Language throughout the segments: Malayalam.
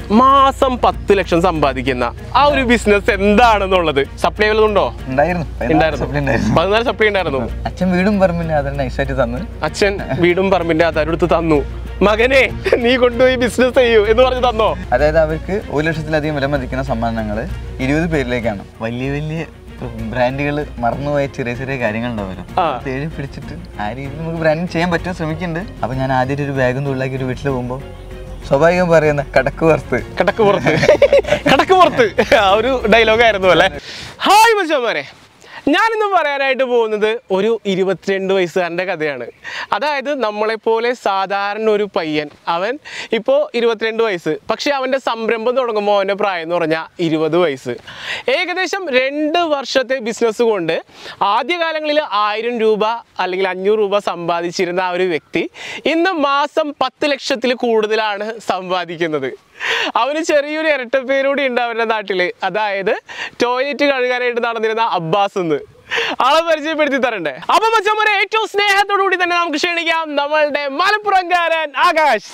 മാസം പത്ത് ലക്ഷം സമ്പാദിക്കുന്ന ആ ഒരു ബിസിനസ് എന്താണെന്നുള്ളത് സപ്ലൈ വല്ലതുണ്ടോ ഉണ്ടായിരുന്നു പതിനാല് ഉണ്ടായിരുന്നു supply ഉണ്ടായിരുന്നു പതിനാല് സപ്ലൈ ഉണ്ടായിരുന്നു അച്ഛൻ വീടും പറമ്പിന് അതിന് നൈസായിട്ട് തന്ന് അച്ഛൻ വീടും പറമ്പിന്റെ ആധാരെടുത്ത് തന്നു മകനെ നീ കൊണ്ടുപോയി ബിസിനസ് ചെയ്യൂ എന്ന് പറഞ്ഞ് തന്നോ അതായത് അവർക്ക് ഒരു ലക്ഷത്തിലധികം വില മതിക്കുന്ന സമ്മാനങ്ങൾ ഇരുപത് പേരിലേക്കാണ് വലിയ വലിയ ബ്രാൻഡുകൾ മറന്നുപോയ ചെറിയ ചെറിയ കാര്യങ്ങൾ ഉണ്ടാവുമല്ലോ ആ. തേടി പിടിച്ചിട്ട് ആ രീതിയിൽ നമുക്ക് ബ്രാൻഡിങ് ചെയ്യാൻ പറ്റും ശ്രമിക്കുന്നുണ്ട് അപ്പോൾ ഞാൻ ആദ്യമായിട്ട് ഒരു ബാഗും തുള്ളാക്കി ഒരു വീട്ടിൽ പോകുമ്പോൾ സ്വാഭാവികം പറയുന്ന കടക്ക് വറുത്ത് കടക്ക് പുറത്ത് കടക്ക് പുറത്ത് ആ ഒരു ഡയലോഗ് ആയിരുന്നു അല്ലേ ഹായ് മച്ചാമാരെ ഞാനിന്ന് പറയാനായിട്ട് പോകുന്നത് ഒരു ഇരുപത്തിരണ്ട് വയസ്സുകാരൻ്റെ കഥയാണ് അതായത് നമ്മളെപ്പോലെ സാധാരണ ഒരു പയ്യൻ അവൻ ഇപ്പോൾ ഇരുപത്തിരണ്ട് വയസ്സ് പക്ഷേ അവൻ്റെ സംരംഭം തുടങ്ങുമ്പോൾ അവൻ്റെ പ്രായം എന്ന് പറഞ്ഞാൽ ഇരുപത് വയസ്സ് ഏകദേശം രണ്ട് വർഷത്തെ ബിസിനസ് കൊണ്ട് ആദ്യകാലങ്ങളിൽ ആയിരം രൂപ അല്ലെങ്കിൽ അഞ്ഞൂറ് രൂപ സമ്പാദിച്ചിരുന്ന ആ ഒരു വ്യക്തി ഇന്ന് മാസം പത്ത് ലക്ഷത്തിൽ കൂടുതലാണ് സമ്പാദിക്കുന്നത് അവന് ചെറിയൊരു ഇരട്ടപ്പേരൂടി ഉണ്ട് അവരുടെ നാട്ടില് അതായത് ടോയ്ലറ്റ് കഴുകാനായിട്ട് നടന്നിരുന്ന അബ്ബാസ് എന്ന് ആളെ പരിചയപ്പെടുത്തി തരണ്ടേ അപ്പൊ മച്ചമ്മരെ ഏറ്റവും സ്നേഹത്തോടു കൂടി തന്നെ നമുക്ക് ക്ഷണിക്കാം നമ്മളുടെ മലപ്പുറംകാരൻ ആകാശ്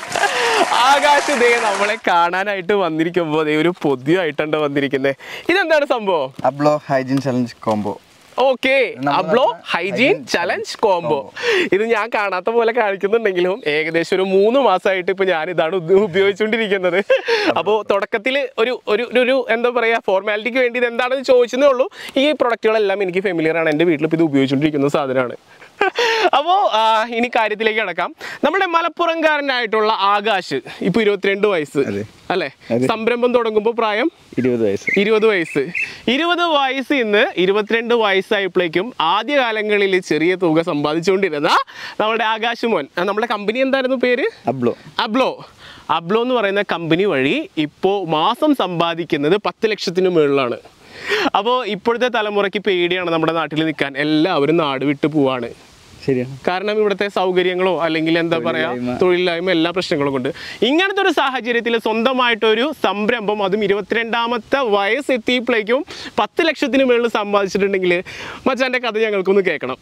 ആകാശ് ദേ നമ്മളെ കാണാനായിട്ട് വന്നിരിക്കുമ്പോ ദേ ഒരു പൊതിയായിട്ടുണ്ട് വന്നിരിക്കുന്നത് ഇതെന്താണ് സംഭവം Ablo hygiene challenge combo okay നമ്മൾ അബ്ലോ നടത്തുന്ന ഹൈജീൻ hygiene ചലഞ്ച് കോംബോ ഇത് ഞാൻ കാണാത്ത പോലെ കാണിക്കുന്നുണ്ടെങ്കിലും ഏകദേശം ഒരു മൂന്ന് മാസമായിട്ട് ഇപ്പൊ ഞാൻ ഇതാണ് ഉപ- ഉപയോഗിച്ചുകൊണ്ടിരിക്കുന്നത് അപ്പോൾ തുടക്കത്തിൽ ഒരു ഒരു ഒരു- ഒരു എന്താ പറയാ ഫോർമാലിറ്റിക്ക് വേണ്ടി ഇത് എന്താണെന്ന് ചോദിച്ചതേ ഉള്ളൂ ഈ പ്രൊഡക്റ്റുകളെല്ലാം എനിക്ക് ഫെമിലിയർ ആണ് എൻ്റെ വീട്ടിൽ ഇപ്പോൾ ഇത് ഉപയോഗിച്ചുകൊണ്ടിരിക്കുന്ന സാധനമാണ് അപ്പോൾ ഇനി കാര്യത്തിലേക്ക് കിടക്കാം നമ്മുടെ മലപ്പുറംകാരനായിട്ടുള്ള ആകാശ് ഇപ്പൊ ഇരുപത്തിരണ്ട് വയസ്സ് അതെ. അല്ലേ അതെ. സംരംഭം തുടങ്ങുമ്പോൾ പ്രായം ഇരുപത് വയസ്സ് ഇരുപത് വയസ്സ് ഇരുപത് വയസ്സ് ഇന്ന് ഇരുപത്തിരണ്ട് വയസ്സായപ്പോഴേക്കും ആദ്യകാലങ്ങളിൽ ചെറിയ തുക സമ്പാദിച്ചുകൊണ്ടിരുന്ന നമ്മുടെ ആകാശ് മോൻ ആ, നമ്മുടെ കമ്പനി എന്തായിരുന്നു പേര് അബ്ലോ അബ്ലോ അബ്ലോ എന്ന് പറയുന്ന കമ്പനി വഴി ഇപ്പോൾ മാസം സമ്പാദിക്കുന്നത് പത്ത് ലക്ഷത്തിന് മുകളിലാണ് അപ്പോൾ ഇപ്പോഴത്തെ തലമുറയ്ക്ക് പേടിയാണ് നമ്മുടെ നാട്ടിൽ നിൽക്കാൻ എല്ലാവരും നാട് വിട്ട് പോവാണ് ശരിയാണ് കാരണം ഇവിടുത്തെ സൗകര്യങ്ങളോ അല്ലെങ്കിൽ എന്താ പറയാ തൊഴിലില്ലായ്മ. തൊഴിലില്ലായ്മ എല്ലാ പ്രശ്നങ്ങളും കൊണ്ട് ഇങ്ങനത്തെ ഒരു സാഹചര്യത്തിൽ സ്വന്തമായിട്ടൊരു സംരംഭം അതും ഇരുപത്തിരണ്ടാമത്തെ വയസ്സ് എത്തിയപ്പോഴേക്കും പത്ത് ലക്ഷത്തിന് മുകളിൽ സമ്പാദിച്ചിട്ടുണ്ടെങ്കിൽ മച്ചാന്റെ കഥ ഞങ്ങൾക്കൊന്ന് കേൾക്കണം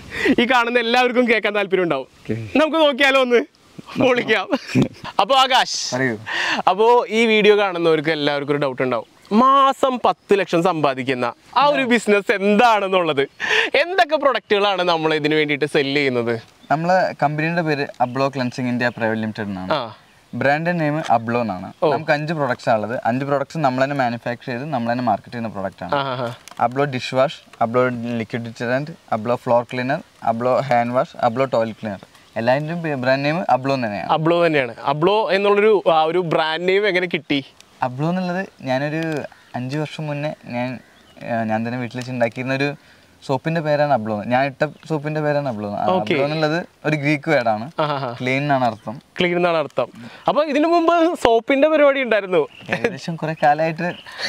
ഈ കാണുന്ന എല്ലാവർക്കും കേൾക്കാൻ താല്പര്യം ഉണ്ടാവും നമുക്ക് നോക്കിയാലോ ഒന്ന് പൊളിക്കാം അപ്പൊ ആകാശ് പറയൂ അപ്പോൾ ഈ വീഡിയോ കാണുന്നവർക്ക് എല്ലാവർക്കും ഒരു ഡൗട്ട് ഉണ്ടാവും മാസം പത്ത് ലക്ഷം സമ്പാദിക്കുന്ന ആ ഒരു ബിസിനസ് എന്താണെന്നുള്ളത് എന്തൊക്കെ പ്രൊഡക്റ്റുകളാണ് നമ്മൾ ഇതിന് വേണ്ടിയിട്ട് സെല് ചെയ്യുന്നത് നമ്മളെ കമ്പനിയുടെ പേര് Ablo cleansing India private limited എന്നാണ് ആ ബ്രാൻഡ് നെയിം അബ്ലോ എന്നാണ് നമുക്ക് അഞ്ച് പ്രോഡക്ട്സ് ഉള്ളത് അഞ്ച് പ്രോഡക്ട്സ് നമ്മൾ തന്നെ മാനുഫാക്ചർ ചെയ്ത് നമ്മൾ തന്നെ മാർക്കറ്റ് ചെയ്യുന്ന പ്രോഡക്റ്റ് ആണ് ആ ആ, ആ. Ablo dish wash Ablo liquid detergent Ablo floor cleaner Ablo hand wash Ablo toilet cleaner എല്ലാതിൻ്റെയും ബ്രാൻഡ് നെയിം അബ്ലോ തന്നെയാണ് അബ്ലോ തന്നെയാണ് അബ്ലോ എന്നുള്ളൊരു ആ ഒരു ബ്രാൻഡ് നെയിം എങ്ങനെ കിട്ടി അബ്ലോ എന്നുള്ളത് ഞാനൊരു അഞ്ച് വർഷം മുന്നേ ഞാൻ ആ, ഞാൻ തന്നെ വീട്ടിൽ വെച്ച് ഉണ്ടാക്കിയിരുന്ന ഒരു സോപ്പിന്റെ പേരാണ് അബ്ലോ ഞാൻ ഇട്ട സോപ്പിന്റെ പേരാണ് അബ്ലോ അബ്ലോ എന്നുള്ളത് ഒരു ഗ്രീക്ക് വേർഡാണ് ആ ആ, ആ. ക്ലീൻ എന്നാണ് അർത്ഥം ക്ലീൻ എന്നാണ് അർത്ഥം അപ്പൊ ഇതിനു മുമ്പ് സോപ്പിന്റെ പരിപാടി ഉണ്ടായിരുന്നു ഏകദേശം കുറെ കാലമായിട്ട്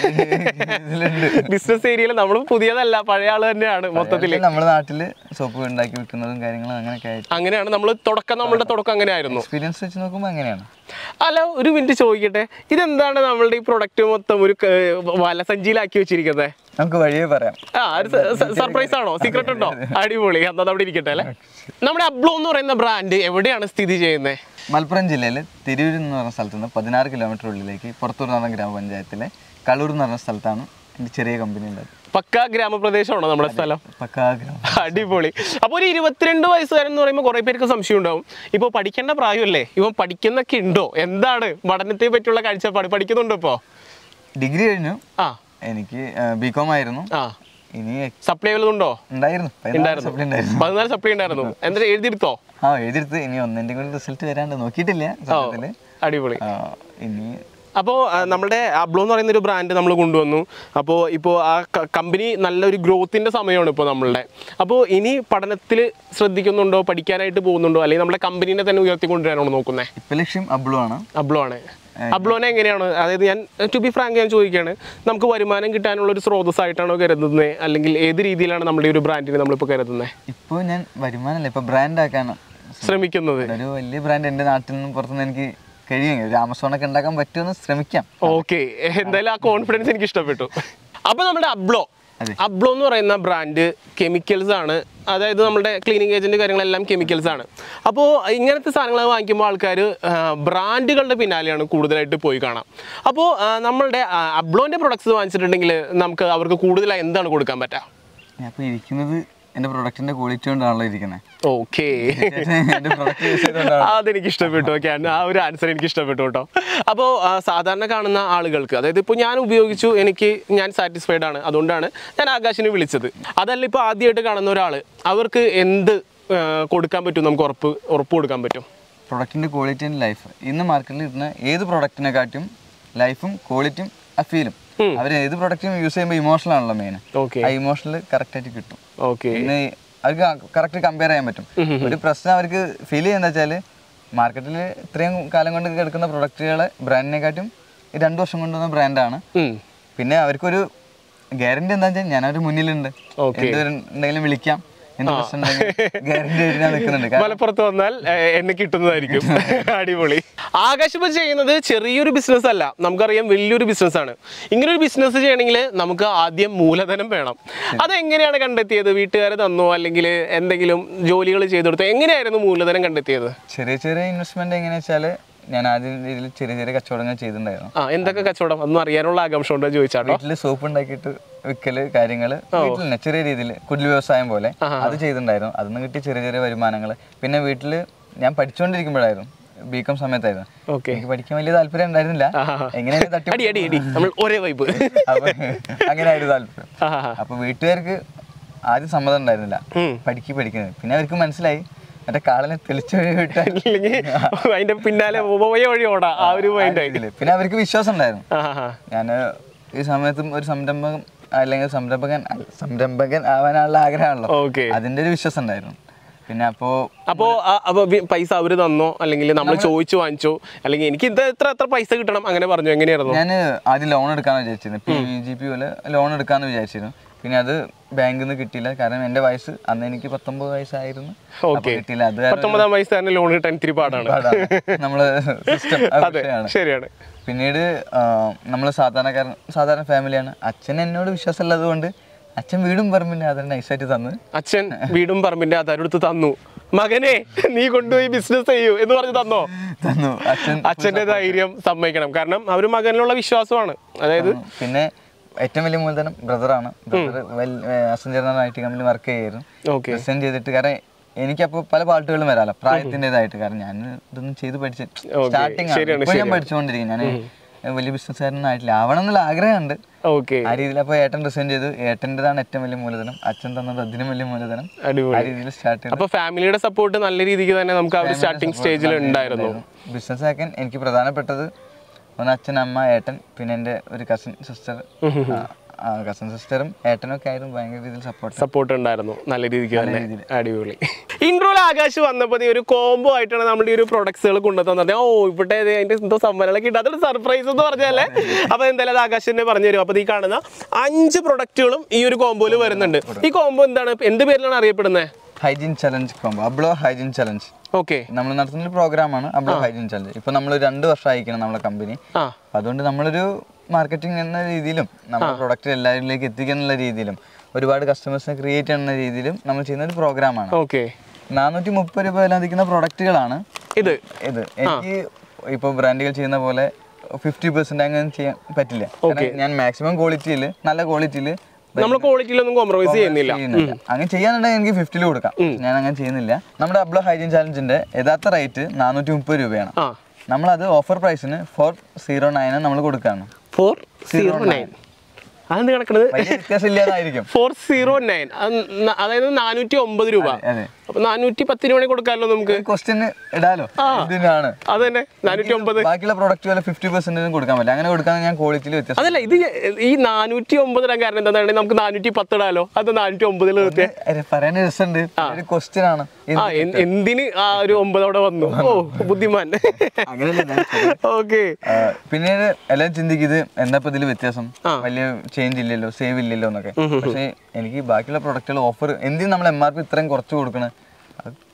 ഇതിലുണ്ട് ബിസിനസ് ഏരിയയിൽ നമ്മൾ പുതിയതല്ല പഴയ ആള് തന്നെയാണ് മൊത്തത്തില് നമ്മുടെ നാട്ടില് സോപ്പ് ഉണ്ടാക്കി വിൽക്കുന്നതും കാര്യങ്ങളും അങ്ങനെയൊക്കെ ആയിട്ട് അങ്ങനെയാണ് നമ്മൾ തുടക്കം നമ്മളുടെ തുടക്കം അങ്ങനെയായിരുന്നു എക്സ്പീരിയൻസ് വെച്ച് നോക്കുമ്പോൾ അങ്ങനെയാണ് അല്ല ഒരു മിനിറ്റ് ചോദിക്കട്ടെ ഇതെന്താണ് നമ്മളുടെ ഈ പ്രൊഡക്റ്റ് മൊത്തം ഒരു ക- വലസഞ്ചിയിലാക്കി വെച്ചിരിക്കുന്നത് നമുക്ക് വഴിയേ പറയാം ആ ഒരു സർപ്രൈസ് ആണോ സീക്രട്ട് ഉണ്ടോ അടിപൊളി എന്നാ അവിടെ ഇരിക്കട്ടെ അല്ലേ നമ്മുടെ അബ്ലോ എന്ന് പറയുന്ന ബ്രാൻഡ് എവിടെയാണ് സ്ഥിതി ചെയ്യുന്നത് മലപ്പുറം ജില്ലയിൽ തിരൂർ എന്ന് പറഞ്ഞ സ്ഥലത്ത് നിന്ന് പതിനാറ് കിലോമീറ്റർ ഉള്ളിലേക്ക് പുറത്തൂർ എന്ന് പറഞ്ഞ ഗ്രാമപഞ്ചായത്തിലെ കളൂർ എന്ന് പറഞ്ഞ സ്ഥലത്താണ് എൻ്റെ ചെറിയ കമ്പനി ഉള്ളത് പക്ക ഗ്രാമപ്രദേശമാണോ നമ്മുടെ സ്ഥലം പക്കാ ഗ്രാമം അടിപൊളി അപ്പോൾ ഒരു ഇരുപത്തിരണ്ട് വയസ്സുകാരൻ എന്ന് പറയുമ്പോൾ കുറേ പേർക്ക് സംശയം ഉണ്ടാവും ഇപ്പോൾ പഠിക്കേണ്ട പ്രായമല്ലേ ഇവൻ പഠിക്കുന്നൊക്കെ ഉണ്ടോ എന്താണ് പഠനത്തെ പറ്റിയുള്ള കാഴ്ചപ്പാട് പഠിക്കുന്നുണ്ടോ ഇപ്പോൾ ഡിഗ്രി കഴിഞ്ഞു ആ എനിക്ക് ബി കോം ആയിരുന്നു ആ ഇനി സപ്ലൈ വല്ലതുണ്ടോ ഉണ്ടായിരുന്നു പതിനാല് supply ഉണ്ടായിരുന്നു പതിനാല് സപ്ലൈ ഉണ്ടായിരുന്നു എന്നിട്ട് എഴുതിയെടുത്തോ ആ എഴുതിയെടുത്ത് ഇനി ഒന്നിൻ്റെ കൂടി റിസൾട്ട് വരാണ്ട് നോക്കിയിട്ടില്ല ഓ സത്യത്തില് അടിപൊളി ആ, ഇനി അപ്പോൾ നമ്മുടെ അബ്ലോ എന്ന് പറയുന്ന ഒരു ബ്രാൻഡ് നമ്മൾ കൊണ്ടുവന്നു അപ്പോൾ ഇപ്പോൾ ആ കമ്പനി നല്ലൊരു ഗ്രോത്തിൻ്റെ സമയമാണ് ഇപ്പോൾ നമ്മളുടെ അപ്പോൾ ഇനി പഠനത്തിൽ ശ്രദ്ധിക്കുന്നുണ്ടോ പഠിക്കാനായിട്ട് പോകുന്നുണ്ടോ അല്ലെങ്കിൽ നമ്മുടെ കമ്പനീനെ തന്നെ ഉയർത്തിക്കൊണ്ടുവരാനാണോ നോക്കുന്നത് ഇപ്പം ലക്ഷ്യം അബ്ലു ആണ് അബ്ലോ ആണ് അബ്ലോനെ എങ്ങനെയാണ് അതായത് ഞാൻ ടു ബി ഫ്രാങ്ക് ഞാൻ ചോദിക്കുകയാണ് നമുക്ക് വരുമാനം കിട്ടാനുള്ള ഒരു സ്രോതസ്സായിട്ടാണോ കരുതുന്നത് അല്ലെങ്കിൽ ഏത് രീതിയിലാണ് നമ്മുടെ ഈ ഒരു ബ്രാൻഡിനെ നമ്മളിപ്പോൾ കരുതുന്നത് ഇപ്പോൾ ഞാൻ വരുമാനമല്ല ഇപ്പോൾ ബ്രാൻഡ് ആക്കാനാണ് ശ്രമിക്കുന്നത് ഒരു വലിയ ബ്രാൻഡ് എൻ്റെ നാട്ടിൽ നിന്നും പുറത്തുനിന്ന് എനിക്ക് കഴിയും ഒരു ആമസോണൊക്കെ ഉണ്ടാക്കാൻ പറ്റുമെന്ന് ശ്രമിക്കാം ഓക്കെ എന്തായാലും ആ കോൺഫിഡൻസ് എനിക്ക് ഇഷ്ടപ്പെട്ടു അപ്പൊ നമ്മുടെ അബ്ലോ അതെ. അബ്ലോ എന്ന് പറയുന്ന ബ്രാൻഡ് കെമിക്കൽസ് ആണ് അതായത് നമ്മുടെ ക്ലീനിങ് ഏജന്റ് കാര്യങ്ങളെല്ലാം കെമിക്കൽസ് ആണ് അപ്പോൾ ഇങ്ങനത്തെ സാധനങ്ങൾ വാങ്ങിക്കുമ്പോൾ ആൾക്കാർ ബ്രാൻഡുകളുടെ പിന്നാലെയാണ് കൂടുതലായിട്ട് പോയി കാണാം അപ്പോൾ നമ്മളുടെ അബ്ലോന്റെ പ്രൊഡക്ട്സ് വാങ്ങിച്ചിട്ടുണ്ടെങ്കിൽ നമുക്ക് അവർക്ക് കൂടുതലായി എന്താണ് കൊടുക്കാൻ പറ്റുക ഞാൻ ഇപ്പോൾ ഇരിക്കുന്നത് എൻ്റെ പ്രൊഡക്റ്റിൻ്റെ ക്വാളിറ്റി കൊണ്ടാണല്ലോ ഇരിക്കുന്നത് ഓക്കേ എൻ്റെ പ്രൊഡക്റ്റ് യൂസ് ചെയ്തുകൊണ്ടാണ് അതെനിക്ക് ഇഷ്ടപ്പെട്ടു ഓക്കെ ആ ഒരു ആൻസർ എനിക്ക് ഇഷ്ടപ്പെട്ടു കേട്ടോ അപ്പോൾ സാധാരണ കാണുന്ന ആളുകൾക്ക് അതായത് ഇപ്പോൾ ഞാൻ ഉപയോഗിച്ചു എനിക്ക് ഞാൻ സാറ്റിസ്ഫൈഡ് ആണ് അതുകൊണ്ടാണ് ഞാൻ ആകാശിനെ വിളിച്ചത് അതല്ല ഇപ്പോൾ ആദ്യമായിട്ട് കാണുന്ന ഒരാൾ അവർക്ക് എന്ത് ആ, കൊടുക്കാൻ പറ്റും നമുക്ക് ഉറപ്പ് ഉറപ്പ് കൊടുക്കാൻ പറ്റും പ്രൊഡക്റ്റിൻ്റെ ക്വാളിറ്റി ആൻഡ് ലൈഫ് ഇന്ന് മാർക്കറ്റിൽ കിട്ടുന്ന ഏത് പ്രൊഡക്റ്റിനെക്കാട്ടും ലൈഫും ക്വാളിറ്റിയും ആ ഫീലും അവർ ഏത് പ്രൊഡക്റ്റും യൂസ് ചെയ്യുമ്പോൾ ഇമോഷണൽ ആണല്ലോ മെയിൻ ഓക്കെ ആ ഇമോഷണൽ കറക്റ്റ് ആയിട്ട് കിട്ടും ഓക്കെ പിന്നെ അവർക്ക് കറക്റ്റ് കമ്പയർ ചെയ്യാൻ പറ്റും ഒരു പ്രശ്നം അവർക്ക് ഫീൽ ചെയ്യുന്ന വെച്ചാൽ മാർക്കറ്റിൽ ഇത്രയും കാലം കൊണ്ട് കിടക്കുന്ന പ്രൊഡക്റ്റുകളെ ബ്രാൻഡിനെക്കാട്ടും ഈ രണ്ട് വർഷം കൊണ്ടുവന്ന ബ്രാൻഡാണ് പിന്നെ അവർക്കൊരു ഗ്യാരണ്ടി എന്താ വെച്ചാൽ ഞാനവർ മുന്നിലുണ്ട് Okay. എന്തെങ്കിലും വിളിക്കാം എന്ത് പ്രശ്നം ഗ്യാരണ്ടി ആയിട്ട് ഞാൻ നിൽക്കുന്നുണ്ട് കാരണം മലപ്പുറത്ത് വന്നാൽ ഏഹ്, എന്നെ കിട്ടുന്നതായിരിക്കും അടിപൊളി ആകാശ് ഇപ്പൊ ചെയ്യുന്നത് ചെറിയൊരു ബിസിനസ് അല്ല നമുക്കറിയാം വലിയൊരു ബിസിനസ് ആണ് ഇങ്ങനെ ഒരു ബിസിനസ് ചെയ്യണമെങ്കിൽ നമുക്ക് ആദ്യം മൂലധനം വേണം അതെങ്ങനെയാണ് കണ്ടെത്തിയത് വീട്ടുകാർ തന്നോ അല്ലെങ്കിൽ എന്തെങ്കിലും ജോലികൾ ചെയ്തു കൊടുത്തോ എങ്ങനെയായിരുന്നു മൂലധനം കണ്ടെത്തിയത് ചെറിയ ചെറിയ ഇൻവെസ്റ്റ്മെന്റ് എങ്ങനെയാ വെച്ചാൽ ഞാൻ ആദ്യം രീതിയിൽ ചെറിയ ചെറിയ കച്ചവടങ്ങൾ ചെയ്തിട്ടുണ്ടായിരുന്നു ആ എന്തൊക്കെ കച്ചവടം ഒന്നും അറിയാനുള്ള ആകാംക്ഷ കൊണ്ട് ചോദിച്ചാട്ടോ വീട്ടിൽ സോപ്പ് ഉണ്ടാക്കിയിട്ട് വിൽക്കല് കാര്യങ്ങള് വീട്ടിൽ തന്നെ ചെറിയ രീതിയിൽ കുടിൽ വ്യവസായം പോലെ അത് ചെയ്തിട്ടുണ്ടായിരുന്നു അതിൽ കിട്ടിയ ചെറിയ ചെറിയ വരുമാനങ്ങൾ പിന്നെ വീട്ടിൽ ഞാൻ പഠിച്ചുകൊണ്ടിരിക്കുമ്പോഴായിരുന്നു ബികോം സമയത്തായിരുന്നു ഓക്കെ എനിക്ക് പഠിക്കാൻ വലിയ താല്പര്യം ഉണ്ടായിരുന്നില്ല എങ്ങനെയാണ് തട്ടി അടി അടി അടി നമ്മൾ ഒരേ വൈബ് അപ്പൊ അങ്ങനെ ആയിരുന്നു താല്പര്യം അപ്പൊ വീട്ടുകാർക്ക് ആദ്യം സമ്മതം ഉണ്ടായിരുന്നില്ല പഠിക്ക് പഠിക്കുന്നത് പിന്നെ അവർക്ക് മനസ്സിലായി മറ്റേ കാളനെ തെളിച്ചു വഴി വിട്ടാൽ അല്ലെങ്കിൽ അതിന്റെ പിന്നാലെ പോയ വഴി ഓടാ ആ ഒരു മൈൻഡ് ആയി ഇതില്. പിന്നെ അവർക്ക് വിശ്വാസം ഉണ്ടായിരുന്നു ആ ആ, ആ. ഞാൻ ഈ സമയത്തും ഒരു സംരംഭകം അല്ലെങ്കിൽ സംരംഭകൻ സംരംഭകൻ ആവാനുള്ള ആഗ്രഹമാണല്ലോ ഓക്കെ അതിന്റെ ഒരു വിശ്വാസം ഉണ്ടായിരുന്നു പിന്നെ അപ്പോ അപ്പോ ആ- അപ്പൊ വി- പൈസ അവര് തന്നോ അല്ലെങ്കിൽ നമ്മൾ ചോദിച്ചു വാങ്ങിച്ചോ അല്ലെങ്കിൽ എനിക്ക് ഇത് എത്ര എത്ര പൈസ കിട്ടണം അങ്ങനെ പറഞ്ഞു എങ്ങനെയായിരുന്നു ഞാൻ ആദ്യം ലോൺ എടുക്കാന്ന് വിചാരിച്ചിരുന്നു പി വി ജി പി പോലെ ലോൺ എടുക്കാന്ന് വിചാരിച്ചിരുന്നു പിന്നെ അത് ബാങ്കിൽ നിന്ന് കിട്ടിയില്ല കാരണം എന്റെ വയസ്സ് അന്ന് എനിക്ക് പത്തൊമ്പത് വയസ്സായിരുന്നു അപ്പൊ ഓക്കെ കിട്ടിയില്ല അത് കാരണം പത്തൊമ്പതാം വയസ്സ് തന്നെ ലോൺ കിട്ടാൻ ഇത്തിരി പാടാണ് പാടാണ്. നമ്മള് സിസ്റ്റം അതെ ശരിയാണ് പിന്നീട് നമ്മൾ സാധാരണക്കാരൻ സാധാരണ ഫാമിലിയാണ് അച്ഛൻ എന്നോട് വിശ്വാസമുള്ളത് കൊണ്ട് അച്ഛൻ വീടും പറമ്പില്ല അത് നൈസായിട്ട് തന്ന് അച്ഛൻ വീടും പറമ്പിന്റെ ആധാരം എടുത്ത് തന്നു മകനെ നീ കൊണ്ടുപോയി ബിസിനസ് ചെയ്യൂ എന്ന് പറഞ്ഞു തന്നോ തന്നു അച്ഛൻ അച്ഛന്റെ ധൈര്യം സമ്മതിക്കണം കാരണം അവര് മകനിലുള്ള വിശ്വാസമാണ് അതായത് പിന്നെ ഏറ്റവും വലിയ മൂലധനം ബ്രദറാണ് ബ്രദർ വെൽ അസൻ ചേർന്ന ഐ ടി കമ്പനിയിൽ വർക്ക് ചെയ്യായിരുന്നു ഓക്കെ റിസൈൻ ചെയ്തിട്ട് കാരണം എനിക്കപ്പോൾ പല പാട്ടുകളും വരാമല്ലോ പ്രായത്തിൻ്റെതായിട്ട് കാരണം ഞാൻ ഇതൊന്നും ചെയ്ത് പഠിച്ച് സ്റ്റാർട്ടിങ് ശരിയാണ്, ഇപ്പോൾ ഞാൻ പഠിച്ചുകൊണ്ടിരിക്കും ഞാൻ വലിയ ബിസിനസ്സുകാരനൊന്നും ആയിട്ടില്ല ആവണം എന്നുള്ള ആഗ്രഹമുണ്ട് ഓക്കെ ആ രീതിയിൽ അപ്പോൾ ഏട്ടൻ റിസൈൻ ചെയ്തു ഏട്ടൻ്റെതാണ് ഏറ്റവും വലിയ മൂലധനം അച്ഛൻ തന്നത് അതിനും വലിയ മൂലധനം ആ അടിപൊളി രീതിയിൽ സ്റ്റാർട്ട് ചെയ്തു അപ്പൊ ഫാമിലിയുടെ സപ്പോർട്ട് നല്ല രീതിക്ക് തന്നെ നമുക്ക് ആ ഒരു സ്റ്റാർട്ടിങ് സ്റ്റേജിൽ ഉണ്ടായിരുന്നു ബിസിനസ് ആക്കാൻ എനിക്ക് പ്രധാനപ്പെട്ടത് ഒന്ന് അച്ഛൻ അമ്മ ഏട്ടൻ പിന്നെ എൻ്റെ ഒരു കസിൻ സിസ്റ്റർ കസിൻ സിസ്റ്ററും ഏട്ടനും ഒക്കെ ആയിരുന്നു ഭയങ്കര രീതിയിൽ സപ്പോർട്ട് സപ്പോർട്ട് ഉണ്ടായിരുന്നു നല്ല രീതിക്ക് തന്നെ അടിപൊളി ഇൻട്രോയിൽ ആകാശ് വന്നപ്പോൾ ഈ ഒരു കോംബോ ആയിട്ടാണ് നമ്മുടെ ഈ ഒരു പ്രൊഡക്ട്സുകൾ കൊണ്ടുതന്നത് ഓ ഇവിടെ ഇത് അതിന്റെ എന്തോ സമ്മാനങ്ങളൊക്കെ ഉണ്ട് അതൊരു സർപ്രൈസ് എന്ന് പറഞ്ഞാലേ അപ്പൊ എന്തായാലും അത് ആകാശ് തന്നെ പറഞ്ഞു തരും അപ്പൊ ഈ കാണുന്ന അഞ്ച് പ്രൊഡക്റ്റുകളും ഈ ഒരു കോംബോയിൽ വരുന്നുണ്ട് ഈ കോംബോ എന്താണ് എന്ത് പേരിലാണ് അറിയപ്പെടുന്നത് ഹൈജീൻ ചലഞ്ച് കോമ്പോ അബ്ലോ ഹൈജീൻ ചലഞ്ച് ഓക്കെ നമ്മൾ നടത്തുന്ന ഒരു പ്രോഗ്രാമാണ് അബ്ലോ ഹൈജീൻ ചലഞ്ച് ഇപ്പൊ നമ്മൾ രണ്ട് വർഷം അയക്കണം നമ്മളെ കമ്പനി ആ അതുകൊണ്ട് നമ്മളൊരു മാർക്കറ്റിംഗ് എന്ന രീതിയിലും നമ്മുടെ പ്രൊഡക്റ്റ് എല്ലാവരിലേക്ക് എത്തിക്കാനുള്ള രീതിയിലും ഒരുപാട് കസ്റ്റമേഴ്സിനെ ക്രിയേറ്റ് ചെയ്യുന്ന രീതിയിലും നമ്മൾ ചെയ്യുന്ന ഒരു പ്രോഗ്രാമാണ് ഓക്കെ നാനൂറ്റി മുപ്പത് രൂപ വില മതിക്കുന്ന പ്രൊഡക്റ്റുകളാണ് ഇത് ഇത് എനിക്ക് ഇപ്പോൾ ബ്രാൻഡുകൾ ചെയ്യുന്ന പോലെ ഫിഫ്റ്റി പെർസെന്റ് അങ്ങനെ ചെയ്യാൻ പറ്റില്ല കാരണം ഞാൻ മാക്സിമം ക്വാളിറ്റിയിൽ നല്ല ക്വാളിറ്റിയിൽ നമ്മൾ ക്വാളിറ്റിയിലൊന്നും കോംപ്രമൈസ് ചെയ്യുന്നില്ല ചെയ്യുന്നില്ല അങ്ങനെ ചെയ്യാനുണ്ടെങ്കിൽ എനിക്ക് ഫിഫ്റ്റിൽ കൊടുക്കാം ഞാൻ അങ്ങനെ ചെയ്യുന്നില്ല നമ്മുടെ അബ്ലോ ഹൈജീൻ ചാലഞ്ചിന്റെ യഥാർത്ഥ റേറ്റ് നാനൂറ്റി മുപ്പത് രൂപയാണ് ആ നമ്മളത് ഓഫർ പ്രൈസിന് ഫോർ സീറോ നയൻ നമ്മൾ കൊടുക്കുകയാണ് ഫോർ സീറോ നയൻ അതെന്ത് കിടക്കണത് വലിയ വ്യത്യാസം ഇല്ലാതായിരിക്കും ഫോർ സീറോ നയൻ അതായത് നാനൂറ്റി ഒമ്പത് രൂപ അതെ അപ്പൊ നാനൂറ്റി പത്ത് രൂപ കൊടുക്കാമല്ലോ നമുക്ക് ക്വസ്റ്റ്യന് ഇടാലോ ഇതിനാണ് അത് തന്നെ നാനൂറ്റി ഒമ്പത് ബാക്കിയുള്ള പ്രൊഡക്റ്റ് പോലെ ഫിഫ്റ്റി പെർസെന്റിനും കൊടുക്കാൻ പറ്റില്ല അങ്ങനെ കൊടുക്കാൻ ഞാൻ ക്വാളിറ്റിയിൽ വ്യത്യാസം അതല്ല ഇത് ഈ നാനൂറ്റി ഒമ്പത് ഇടാൻ കാരണം എന്താണെന്നുണ്ടെങ്കിൽ നമുക്ക് നാനൂറ്റി പത്ത് ഇടാലോ അത് നാനൂറ്റി ഒമ്പതിൽ നിർത്തിയ അരെ, പറയാൻ രസമുണ്ട് ഒരു ക്വസ്റ്റ്യൻ ആണ് ഇത് ആ എൻ- എന്തിന് ആ ഒരു ഒമ്പത് അവിടെ വന്നു ഓ ബുദ്ധിമാൻ അങ്ങനെയല്ല ഞാൻ ചോദിച്ചത്. ഓക്കെ ആ, പിന്നീട് എല്ലാം ചിന്തിക്കും ഇത് എന്താ ഇപ്പൊ ഇതിൽ വ്യത്യാസം വലിയ ചേഞ്ച് ഇല്ലല്ലോ സേവ് ഇല്ലല്ലോ എന്നൊക്കെ പക്ഷേ എനിക്ക് ബാക്കിയുള്ള പ്രൊഡക്റ്റുകൾ ഓഫർ എന്തിനും നമ്മൾ എം ആർ പി ഇത്രയും കുറച്ച് കൊടുക്കണേ അത്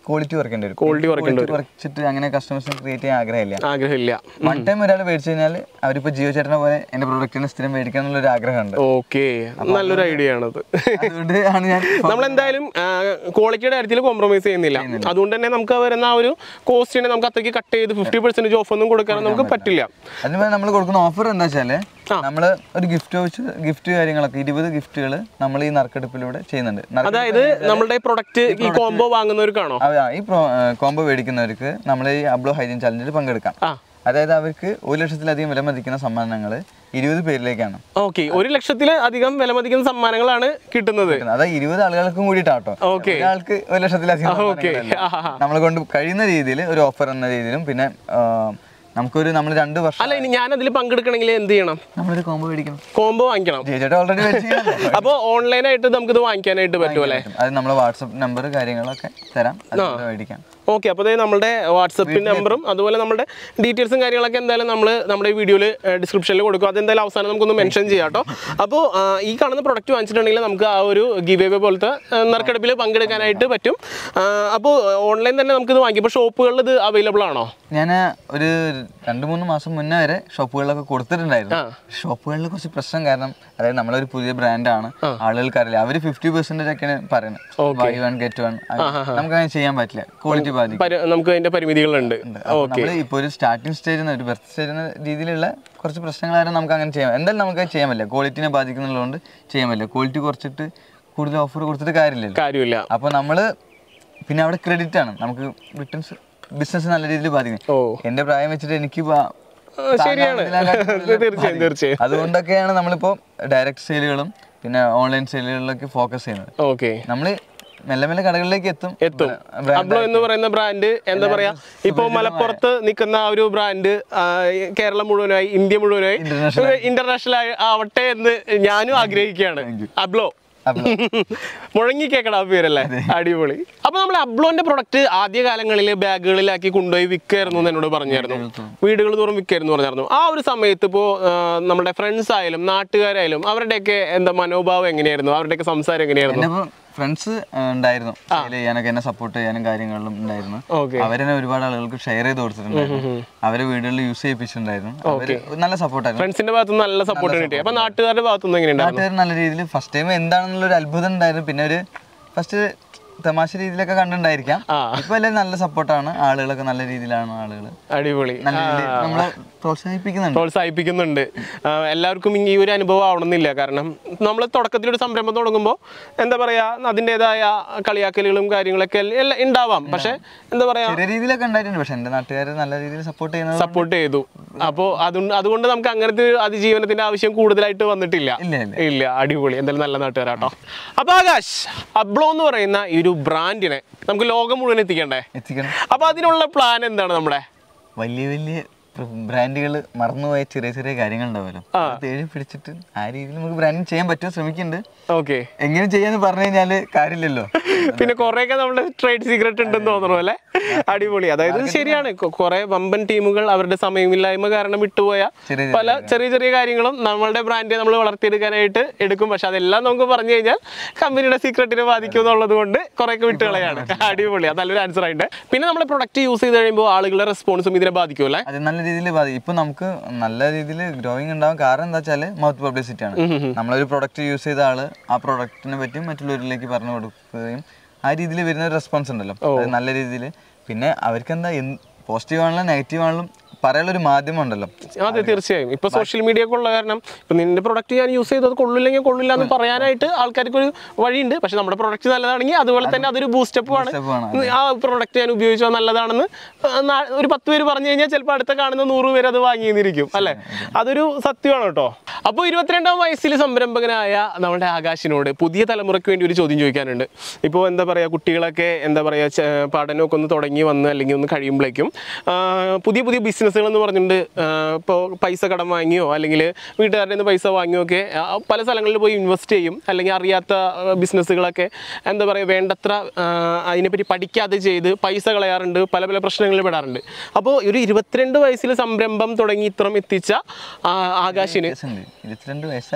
ക്വാളിറ്റി കുറയ്ക്കേണ്ടി വരും Quality കുറയ്ക്കേണ്ടി കുറച്ചിട്ട് അങ്ങനെ കസ്റ്റമേഴ്സിന് ക്രിയേറ്റ് ചെയ്യാൻ ആഗ്രഹമില്ല ആഗ്രഹമില്ല വൺ ടൈം ഒരാൾ മേടിച്ചു കഴിഞ്ഞാൽ അവരിപ്പോ ജിയോ ചേട്ടനെ പോലെ എന്റെ പ്രൊഡക്റ്റിനെ സ്ഥിരം മേടിക്കണം എന്നുള്ളൊരു ആഗ്രഹമുണ്ട് ഓക്കെ നല്ലൊരു ഐഡിയ ആണത് അതുകൊണ്ട് ആണ് ഞാൻ നമ്മൾ എന്തായാലും ക്വാളിറ്റിയുടെ കാര്യത്തിൽ കോംപ്രമൈസ് ചെയ്യുന്നില്ല അതുകൊണ്ട് തന്നെ നമുക്ക് വരുന്ന ആ ഒരു കോസ്റ്റിനെ നമുക്ക് അത്രയ്ക്ക് കട്ട് ചെയ്ത് ഫിഫ്റ്റി പെർസെന്റേജ് ഓഫ് ഒന്നും കൊടുക്കാൻ നമുക്ക് പറ്റില്ല അതിന് നമ്മൾ കൊടുക്കുന്ന ഓഫർ എന്താ വെച്ചാല് നമ്മൾ ഒരു ഗിഫ്റ്റ് വെച്ച് ഗിഫ്റ്റ് കാര്യങ്ങളൊക്കെ ഇരുപത് ഗിഫ്റ്റുകൾ നമ്മൾ ഈ നറുക്കെടുപ്പിലൂടെ ചെയ്യുന്നുണ്ട് നറുക്കെടുപ്പ് അതായത് നമ്മളുടെ പ്രൊഡക്റ്റ് ഈ കോംബോ വാങ്ങുന്നവർക്കാണോ അവ- ഈ കോംബോ മേടിക്കുന്നവർക്ക് നമ്മൾ ഈ അബ്ലോ ഹൈജീൻ ചലഞ്ചിൽ പങ്കെടുക്കാം ആ അതായത് അവർക്ക് ഒരു ലക്ഷത്തിലധികം വില മതിക്കുന്ന സമ്മാനങ്ങൾ ഇരുപത് പേരിലേക്കാണ് ഓക്കെ ഒരു ലക്ഷത്തില് അധികം വില മതിക്കുന്ന സമ്മാനങ്ങളാണ് കിട്ടുന്നത് അതായത് ഇരുപത് ആളുകൾക്കും കൂടിയിട്ടാട്ടോ Okay. ഒരാൾക്ക് ഒരു ലക്ഷത്തിലധികം ഓക്കെ നമ്മളെ കൊണ്ട് കഴിയുന്ന രീതിയിൽ ഒരു ഓഫർ എന്ന രീതിയിലും പിന്നെ ആ, നമുക്കൊരു നമ്മൾ രണ്ട് വർഷം അല്ല ഇനി ഞാൻ അതിൽ പങ്കെടുക്കണമെങ്കിൽ എന്ത് ചെയ്യണം നമ്മളൊരു കോംബോ മേടിക്കണം കോംബോ വാങ്ങിക്കണം ജയിച്ചേട്ടാ ഓൾറെഡി മേടിച്ചിട്ടുണ്ടല്ലോ അപ്പോൾ ഓൺലൈനായിട്ട് നമുക്കിത് വാങ്ങിക്കാനായിട്ട് പറ്റും അല്ലേ അത് നമ്മളെ വാട്സപ്പ് നമ്പർ കാര്യങ്ങളൊക്കെ തരാം അത് മേടിക്കാം ഓക്കെ അപ്പോൾ അതായത് നമ്മുടെ വാട്സപ്പ് നമ്പറും അതുപോലെ നമ്മുടെ ഡീറ്റെയിൽസും കാര്യങ്ങളൊക്കെ എന്തായാലും നമ്മൾ നമ്മുടെ ഈ വീഡിയോയിൽ ഡിസ്ക്രിപ്ഷനിൽ കൊടുക്കും അതെന്തായാലും അവസാനം നമുക്കൊന്ന് മെൻഷൻ ചെയ്യാം കേട്ടോ അപ്പോൾ ഈ കാണുന്ന പ്രൊഡക്റ്റ് വാങ്ങിച്ചിട്ടുണ്ടെങ്കിൽ നമുക്ക് ആ ഒരു ഗിവ് അവേ പോലത്തെ ആ, നറുക്കെടുപ്പിൽ പങ്കെടുക്കാനായിട്ട് പറ്റും അപ്പോൾ ഓൺലൈൻ തന്നെ നമുക്കിത് വാങ്ങിക്കും ഇപ്പോൾ ഷോപ്പുകളിൽ ഇത് അവൈലബിൾ ആണോ ഞാൻ ഒരു രണ്ട് മൂന്ന് മാസം മുന്നേ വരെ ഷോപ്പുകളിലൊക്കെ കൊടുത്തിട്ടുണ്ടായിരുന്നു ആ. ഷോപ്പുകളിൽ കുറച്ച് പ്രശ്നം കാരണം അതായത് നമ്മളൊരു പുതിയ ബ്രാൻഡാണ് ആളുകൾക്ക് അറിയില്ല അവര് ഫിഫ്റ്റി പെർസെന്റേജ് ഒക്കെയാണ് പറയുന്നത് ബൈ വൺ ഗെറ്റ് വൺ നമുക്ക് അങ്ങനെ ചെയ്യാൻ പറ്റില്ല ക്വാളിറ്റി ബാധിക്കും പരി- നമുക്ക് അതിൻ്റെ പരിമിതികളുണ്ട് നമ്മൾ ഇപ്പോൾ ഒരു സ്റ്റാർട്ടിംഗ് സ്റ്റേജിൽ ഒരു ബർത്ത് സ്റ്റേജ് എന്ന രീതിയിലുള്ള കുറച്ച് പ്രശ്നങ്ങളായിരുന്നു നമുക്ക് അങ്ങനെ ചെയ്യാം എന്തായാലും നമുക്ക് അത് ചെയ്യാൻ പറ്റില്ല ക്വാളിറ്റിനെ ബാധിക്കുന്നുള്ളതുകൊണ്ട് ചെയ്യാൻ പറ്റില്ല ക്വാളിറ്റി കുറച്ചിട്ട് കൂടുതൽ ഓഫർ കൊടുത്തിട്ട് കാര്യമില്ലല്ലോ കാര്യമില്ല അപ്പോൾ നമ്മൾ പിന്നെ അവിടെ ക്രെഡിറ്റ് ആണ് നമുക്ക് റിട്ടേൺസ് ബിസിനസ് നല്ല രീതിയിൽ ബാധിക്കും ഓ എന്റെ പ്രായം വെച്ചിട്ട് എനിക്ക് ബാ- ആ, ശരിയാണ് താങ്ങാവുന്നതിനേക്കാൾ കൂടുതൽ തീർച്ചയായും ബാധിക്കും. തീർച്ചയായും അതുകൊണ്ടൊക്കെയാണ് നമ്മളിപ്പോൾ ഡയറക്റ്റ് സെയിലുകളും പിന്നെ ഓൺലൈൻ സെയിലുകളിലൊക്കെ ഫോക്കസ് ചെയ്യുന്നത് ഓക്കെ നമ്മൾ മെല്ലെ മെല്ലെ കടകളിലേക്ക് എത്തും എത്തും ബ്രാ- അബ്ലോ എന്ന് പറയുന്ന ബ്രാൻഡ് എന്താ പറയാ ഇപ്പൊ മലപ്പുറത്ത് നിൽക്കുന്ന ആ ഒരു ബ്രാൻഡ് കേരളം മുഴുവനായി ഇന്ത്യ മുഴുവനായി ഇന്റർനാഷണൽ ആവട്ടെ എന്ന് ഞാനും ആഗ്രഹിക്കുകയാണ് അബ്ലോ അബ്ലോ. മുഴങ്ങി കേക്കട ആ പേരല്ലേ അടിപൊളി അപ്പൊ നമ്മൾ അബ്ലോന്റെ പ്രൊഡക്റ്റ് ആദ്യ കാലങ്ങളിൽ ബാഗുകളിലാക്കി കൊണ്ടുപോയി വിൽക്കായിരുന്നു എന്ന് എന്നോട് പറഞ്ഞായിരുന്നു വീടുകൾ തോറും വിൽക്കായിരുന്നു പറഞ്ഞായിരുന്നു ആ ഒരു സമയത്ത് ഇപ്പോൾ നമ്മുടെ ഫ്രണ്ട്സ് ആയാലും നാട്ടുകാരായാലും അവരുടെയൊക്കെ എന്താ മനോഭാവം എങ്ങനെയായിരുന്നു അവരുടെയൊക്കെ സംസാരം എങ്ങനെയായിരുന്നു എന്നെ ഫ്രണ്ട്സ് ഉണ്ടായിരുന്നു സെയിൽ ചെയ്യാനൊക്കെ എന്നെ സപ്പോർട്ട് ചെയ്യാനും കാര്യങ്ങളിലും ഉണ്ടായിരുന്നു ഓക്കെ അവരെന്നെ ഒരുപാട് ആളുകൾക്ക് ഷെയർ ചെയ്ത് കൊടുത്തിട്ടുണ്ടായിരുന്നു അവരെ വീടുകളിൽ യൂസ് ചെയ്യിപ്പിച്ചിട്ടുണ്ടായിരുന്നു അവര് നല്ല സപ്പോർട്ടായിരുന്നു ഫ്രണ്ട്സിന്റെ ഭാഗത്തുനിന്ന് നല്ല സപ്പോർട്ട് കിട്ടി അപ്പൊ നാട്ടുകാരുടെ ഭാഗത്തുനിന്ന് എങ്ങനെയുണ്ടായിരുന്നു നാട്ടുകാർ നല്ല രീതിയിൽ ഫസ്റ്റ് ടൈം എന്താണെന്നുള്ള ഒരു അത്ഭുതം ഉണ്ടായിരുന്നു പിന്നെ ഒരു ഫസ്റ്റ് തമാശ രീതിയിലൊക്കെ കണ്ടിട്ടുണ്ടായിരിക്കാം ആ. ഇപ്പൊ എല്ലാവരും നല്ല സപ്പോർട്ടാണ് ആളുകളൊക്കെ നല്ല രീതിയിലാണ് ആളുകൾ അടിപൊളി നല്ല രീതിയിൽ നമ്മളെ പ്രോത്സാഹിപ്പിക്കുന്നുണ്ട് പ്രോത്സാഹിപ്പിക്കുന്നുണ്ട് ആ, എല്ലാവർക്കും ഈ ഒരു അനുഭവം ആവണമെന്നില്ല കാരണം നമ്മൾ തുടക്കത്തിൽ ഒരു സംരംഭം തുടങ്ങുമ്പോൾ എന്താ പറയാ അതിൻ്റെതായ കളിയാക്കലുകളും കാര്യങ്ങളൊക്കെ എല്ലാം ഉണ്ടാവാം പക്ഷെ എന്താ പറയാ ചെറിയ രീതിയിലൊക്കെ ഉണ്ടായിട്ടുണ്ട് പക്ഷെ എന്റെ നാട്ടുകാർ നല്ല രീതിയിൽ സപ്പോർട്ട് ചെയ്യുന്നത് സപ്പോർട്ട് ചെയ്തു അപ്പോൾ അതുകൊണ്ട് അതുകൊണ്ട് നമുക്ക് അങ്ങനത്തെ ഒരു അതിജീവനത്തിന്റെ ആവശ്യം കൂടുതലായിട്ട് വന്നിട്ടില്ല ഇല്ല ഇല്ല ഇല്ല അടിപൊളി എന്തായാലും നല്ല നാട്ടുകാരാട്ടോ അപ്പൊ ആകാശ് അബ്ലോ എന്ന് പറയുന്ന ഈ ഒരു ബ്രാൻഡിനെ നമുക്ക് ലോകം മുഴുവൻ എത്തിക്കണ്ടേ എത്തിക്കണം അപ്പൊ അതിനുള്ള പ്ലാൻ എന്താണ് നമ്മുടെ വലിയ വലിയ ബ്രാൻഡുകൾ മറന്നുപോയ ചെറിയ ചെറിയ കാര്യങ്ങൾ ഉണ്ടാവുമല്ലോ അത് തേടി പിടിച്ചിട്ട് ആ രീതിയിൽ നമുക്ക് ബ്രാൻഡിങ് ചെയ്യാൻ പറ്റും ശ്രമിക്കുന്നുണ്ട് ഓക്കെ എങ്ങനെ ചെയ്യാന്ന് പറഞ്ഞു കഴിഞ്ഞാല് കാര്യമില്ലല്ലോ പിന്നെ കുറെയൊക്കെ നമ്മുടെ ട്രേഡ് സീക്രട്ട് ഉണ്ടെന്ന് തോന്നുന്നു അല്ലേ അടിപൊളി അതായത് ശരിയാണ് കൊ- കുറെ വമ്പൻ ടീമുകൾ അവരുടെ സമയമില്ലായ്മ കാരണം വിട്ടുപോയ ചെറിയ പല ചെറിയ ചെറിയ കാര്യങ്ങളും നമ്മളുടെ ബ്രാൻഡിനെ നമ്മൾ വളർത്തിയെടുക്കാനായിട്ട് എടുക്കും പക്ഷെ അതെല്ലാം നമുക്ക് പറഞ്ഞു കഴിഞ്ഞാൽ കമ്പനിയുടെ സീക്രട്ടിനെ ബാധിക്കും എന്നുള്ളത് കൊണ്ട് കുറെയൊക്കെ വിട്ടുകളയാണ് അടിപൊളി അത് നല്ലൊരു ആൻസർ ആയിട്ട് പിന്നെ നമ്മൾ പ്രൊഡക്റ്റ് യൂസ് ചെയ്ത് കഴിയുമ്പോൾ ആളുകളുടെ റെസ്പോൺസും ഇതിനെ ബാധിക്കും അല്ലേ അത് നല്ല രീതിയിൽ ബാധിക്കും ഇപ്പൊ നമുക്ക് നല്ല രീതിയിൽ ഗ്രോയിങ് ഉണ്ടാവാൻ കാരണം എന്താ വെച്ചാല് മൗത്ത് പബ്ലിസിറ്റി ആണ് നമ്മളൊരു പ്രൊഡക്റ്റ് യൂസ് ചെയ്ത ആള് ആ പ്രൊഡക്റ്റിനെ പറ്റി മറ്റുള്ളവരിലേക്ക് പറഞ്ഞു കൊടുക്കുകയും ആ രീതിയിൽ വരുന്ന ഒരു റെസ്പോൺസ് ഉണ്ടല്ലോ അത് നല്ല രീതിയിൽ പിന്നെ അവർക്ക് എന്താ പോസിറ്റീവ് ആണെങ്കിലും നെഗറ്റീവ് ആണെങ്കിലും പറയാനുള്ള ഒരു മാധ്യമം ഉണ്ടല്ലോ അതെ തീർച്ചയായും ഇപ്പൊ സോഷ്യൽ മീഡിയ ഒക്കെ ഉള്ള കാരണം ഇപ്പൊ നിന്റെ പ്രൊഡക്റ്റ് ഞാൻ യൂസ് ചെയ്തത് കൊള്ളില്ലെങ്കിൽ കൊള്ളില്ല എന്ന് പറയാനായിട്ട് ആൾക്കാർക്ക് ഒരു വഴിയുണ്ട് പക്ഷെ നമ്മുടെ പ്രൊഡക്റ്റ് നല്ലതാണെങ്കിൽ അതുപോലെ തന്നെ അതൊരു ബൂസ്റ്റപ്പ് ആണ് Step ആണ്. ആ പ്രൊഡക്റ്റ് ഞാൻ ഉപയോഗിച്ചോ നല്ലതാണെന്ന് നാ- ഒരു പത്ത് പേര് പറഞ്ഞു കഴിഞ്ഞാൽ ചിലപ്പോൾ അടുത്ത കാണുന്ന നൂറ് പേര് അത് വാങ്ങിയിരിക്കും അല്ലെ അതൊരു സത്യമാണ് കേട്ടോ അപ്പോൾ ഇരുപത്തിരണ്ടാം വയസ്സിൽ സംരംഭകനായ നമ്മുടെ ആകാശിനോട് പുതിയ തലമുറയ്ക്ക് വേണ്ടി ഒരു ചോദ്യം ചോദിക്കാനുണ്ട് ഇപ്പോൾ എന്താ പറയുക കുട്ടികളൊക്കെ എന്താ പറയുക ചെ- പഠനമൊക്കെ ഒന്ന് തുടങ്ങി വന്ന് അല്ലെങ്കിൽ ഒന്ന് കഴിയുമ്പോഴേക്കും ആ, പുതിയ പുതിയ ബിസിനസ്സുകൾ എന്ന് പറഞ്ഞിട്ടുണ്ട് ഇപ്പോൾ പൈസ കടം വാങ്ങിയോ അല്ലെങ്കിൽ വീട്ടുകാരുടെ നിന്ന് പൈസ വാങ്ങിയോ ഒക്കെ ആ, പല സ്ഥലങ്ങളിൽ പോയി ഇൻവെസ്റ്റ് ചെയ്യും അല്ലെങ്കിൽ അറിയാത്ത ബിസിനസ്സുകളൊക്കെ എന്താ പറയുക വേണ്ടത്ര ആ, അതിനെപ്പറ്റി പഠിക്കാതെ ചെയ്ത് പൈസ കളയാറുണ്ട് പല പല പ്രശ്നങ്ങളിൽ പെടാറുണ്ട് അപ്പോൾ ഒരു ഇരുപത്തിരണ്ട് വയസ്സിൽ സംരംഭം തുടങ്ങി ഇത്രം എത്തിച്ച ആ, ആകാശിന് വയസ്സുണ്ട് ഇരുപത്തിരണ്ട് വയസ്സാണ് ഇപ്പോൾ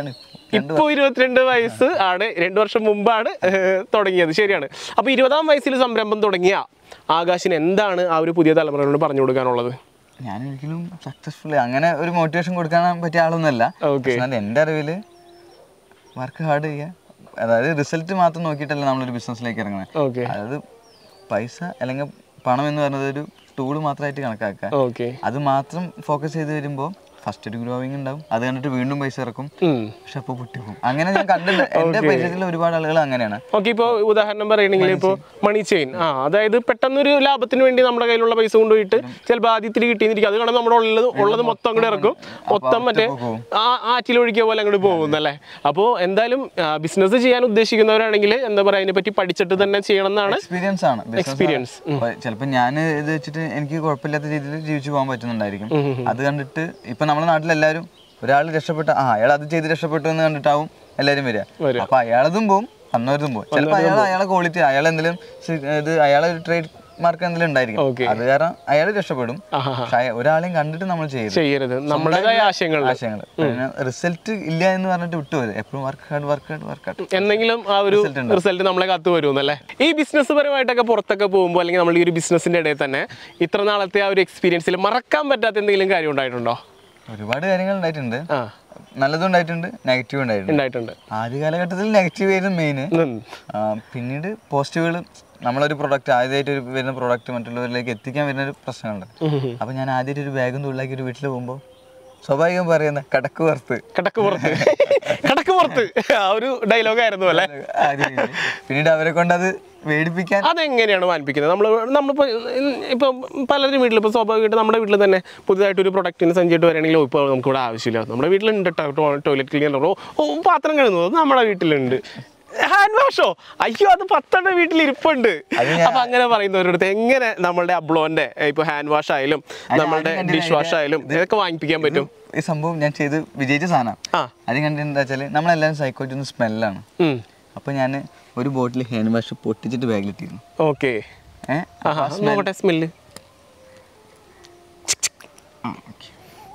ഇപ്പൊ ഇരുപത്തിരണ്ട് വയസ്സ് ആണ് രണ്ടു വർഷം മുമ്പാണ് ഏഹ്, തുടങ്ങിയത് ശരിയാണ് അപ്പൊ ഇരുപതാം വയസ്സിൽ സംരംഭം തുടങ്ങിയ ആകാശിന് എന്താണ് ആ ഒരു പുതിയ തലമുറയോട് പറഞ്ഞു കൊടുക്കാനുള്ളത് ഞാൻ ഒരിക്കലും സക്സസ്ഫുൾ അങ്ങനെ ഒരു മോട്ടിവേഷൻ കൊടുക്കാൻ പറ്റിയ ആളൊന്നുമല്ല Okay. എന്നാൽ എൻ്റെ അറിവിൽ വർക്ക് ഹാർഡ് ചെയ്യുക അതായത് റിസൾട്ട് മാത്രം നോക്കിയിട്ടല്ല നമ്മളൊരു ബിസിനസ്സിലേക്ക് ഇറങ്ങുന്നത് ഓക്കെ അതായത് പൈസ അല്ലെങ്കിൽ പണം എന്ന് പറയുന്നത് ഒരു ടൂൾ മാത്രമായിട്ട് കണക്കാക്കുക ഓക്കെ അത് മാത്രം ഫോക്കസ് ചെയ്ത് വരുമ്പോൾ ഫസ്റ്റ് ഒരു ഗ്രോവിങ് ഉണ്ടാവും അത് കണ്ടിട്ട് വീണ്ടും പൈസ ഇറക്കും പക്ഷെ അപ്പോൾ പൊട്ടിപ്പോകും അങ്ങനെ ഞാൻ കണ്ടില്ല എൻ്റെ പരിചയത്തിൽ ഒരുപാട് ആളുകൾ അങ്ങനെയാണ് ഓക്കെ ഇപ്പോൾ ഉദാഹരണം പറയുകയാണെങ്കിൽ ഇപ്പോൾ മണി ചെയിൻ ആ അതായത് പെട്ടെന്നൊരു ലാഭത്തിന് വേണ്ടി നമ്മുടെ കയ്യിലുള്ള പൈസ കൊണ്ടുപോയിട്ട് ചിലപ്പോൾ ആദ്യത്തിൽ കിട്ടിയിരിക്കും അത് കാണാൻ നമ്മുടെ ഉള്ളത് ഉള്ളത് മൊത്തം അങ്ങോട്ട് ഇറക്കും മൊത്തം മറ്റേ പോകും. ആ ആറ്റിലൊഴിക്കിയ പോലെ അങ്ങോട്ട് പോകുന്നല്ലേ അപ്പോൾ എന്തായാലും ബിസിനസ് ചെയ്യാൻ ഉദ്ദേശിക്കുന്നവരാണെങ്കിൽ എന്താ പറയുക അതിനെപ്പറ്റി പഠിച്ചിട്ട് തന്നെ ചെയ്യണം എന്നാണ് എക്സ്പീരിയൻസ് ആണ് Experience. ചിലപ്പോൾ ഞാൻ ഇത് വെച്ചിട്ട് എനിക്ക് കുഴപ്പമില്ലാത്ത രീതിയിൽ ജീവിച്ചു പോകാൻ പറ്റുന്നുണ്ടായിരിക്കും അത് കണ്ടിട്ട് ഇപ്പൊ നമ്മുടെ നാട്ടിലെല്ലാവരും ഒരാൾ രക്ഷപ്പെട്ട ആ അയാൾ അത് ചെയ്ത് രക്ഷപ്പെട്ടു എന്ന് കണ്ടിട്ടാവും എല്ലാവരും വരിക വരിക. അപ്പൊ അയാളതും പോവും അന്നവരതും പോവും ചിലപ്പോൾ അയാൾ അയാളെ ക്വാളിറ്റി അയാൾ എന്തെങ്കിലും സി- ഇത് അയാളെ ഒരു ട്രേഡ് മാർക്ക് എന്തെങ്കിലും ഉണ്ടായിരിക്കും Okay. അത് കാരണം അയാൾ രക്ഷപ്പെടും ആഹാ. പക്ഷെ അയ- ഒരാളെയും കണ്ടിട്ട് നമ്മൾ ചെയ്യരുത് ചെയ്യരുത് നമ്മുടേതായ ആശയങ്ങളിൽ ആശയങ്ങൾ പിന്നെ റിസൾട്ട് ഇല്ല എന്ന് പറഞ്ഞിട്ട് വിട്ടുപോയത് എപ്പോഴും work hard work hard work hard എന്തെങ്കിലും ആ ഒരു റിസൾട്ട് നമ്മളെ കത്ത് വരുമെന്നല്ലേ ഈ ബിസിനസ് പരമായിട്ടൊക്കെ പുറത്തൊക്കെ പോകുമ്പോൾ അല്ലെങ്കിൽ നമ്മൾ ഈ ഒരു ബിസിനസിന്റെ ഇടയിൽ തന്നെ ഇത്ര നാളത്തെ ആ ഒരു എക്സ്പീരിയൻസിൽ മറക്കാൻ പറ്റാത്ത എന്തെങ്കിലും കാര്യം ഉണ്ടായിട്ടുണ്ടോ ഒരുപാട് കാര്യങ്ങൾ ഉണ്ടായിട്ടുണ്ട് ആ നല്ലതും ഉണ്ടായിട്ടുണ്ട് നെഗറ്റീവ് ഉണ്ടായിട്ടുണ്ട് ഉണ്ടായിട്ടുണ്ട് ആദ്യ കാലഘട്ടത്തിൽ നെഗറ്റീവ് ആയിരുന്നു മെയിൻ ഉം. പിന്നീട് പോസിറ്റീവുകൾ നമ്മളൊരു പ്രൊഡക്റ്റ് ആദ്യമായിട്ട് ഒരു വരുന്ന പ്രൊഡക്റ്റ് മറ്റുള്ളവരിലേക്ക് എത്തിക്കാൻ വരുന്ന ഒരു പ്രശ്നമുണ്ട് ഉം. അപ്പോൾ ഞാൻ ആദ്യമായിട്ട് ഒരു ബാഗും തുള്ളിലാക്കി ഒരു വീട്ടിൽ പോകുമ്പോൾ സ്വാഭാവികം പറയുന്ന കടക്ക് പുറത്ത് കടക്ക് പുറത്ത് കടക്ക് പുറത്ത് ആ ഒരു ഡയലോഗ് ആയിരുന്നു അല്ലേ ആദ്യം ഇത്. പിന്നീട് അവരെ കൊണ്ട് അത് മേടിപ്പിക്കാൻ അതെങ്ങനെയാണ് വാങ്ങിപ്പിക്കുന്നത് നമ്മൾ നമ്മളിപ്പോൾ ഇപ്പോൾ പലരും വീട്ടിൽ ഇപ്പോൾ സ്വാഭാവികമായിട്ട് നമ്മുടെ വീട്ടിൽ തന്നെ പുതുതായിട്ട് ഒരു പ്രൊഡക്റ്റിന് സഞ്ചിട്ട് വരികയാണെങ്കിൽ ഇപ്പോൾ നമുക്ക് ഇവിടെ ആവശ്യമില്ല നമ്മുടെ വീട്ടിലുണ്ട് ടോയ്ലറ്റ് ക്ലീനറോ ഓ പാത്രം കഴുകുന്നത് അത് നമ്മുടെ വീട്ടിലുണ്ട് ഹാൻഡ് വാഷോ അയ്യോ അത് പത്തെണ്ണം വീട്ടിൽ ഇരിപ്പുണ്ട് അപ്പൊ അങ്ങനെ പറയുന്നവരുടെ എങ്ങനെ നമ്മളുടെ അബ്ലോന്റെ ഇപ്പൊ ഹാൻഡ് വാഷ് ആയാലും നമ്മളുടെ ഡിഷ് വാഷ് ആയാലും ഇതൊക്കെ വാങ്ങിപ്പിക്കാൻ പറ്റും ഈ സംഭവം ഞാൻ ചെയ്ത് വിജയിച്ച സാധനം ആ അത് കണ്ടിട്ട് എന്താ വെച്ചാൽ നമ്മളെല്ലാവരും സൈക്കോട്ട് ഒന്ന് സ്മെല്ലാണ് ഉം അപ്പോൾ ഞാൻ ഒരു ബോട്ടിൽ ഹാൻഡ് വാഷ് പൊട്ടിച്ചിട്ട് ബാഗിലിട്ടിരുന്നു ഓക്കെ ഏഹ് ആഹാ നോക്കട്ടെ സ്മെല്ല് ആ ഓക്കെ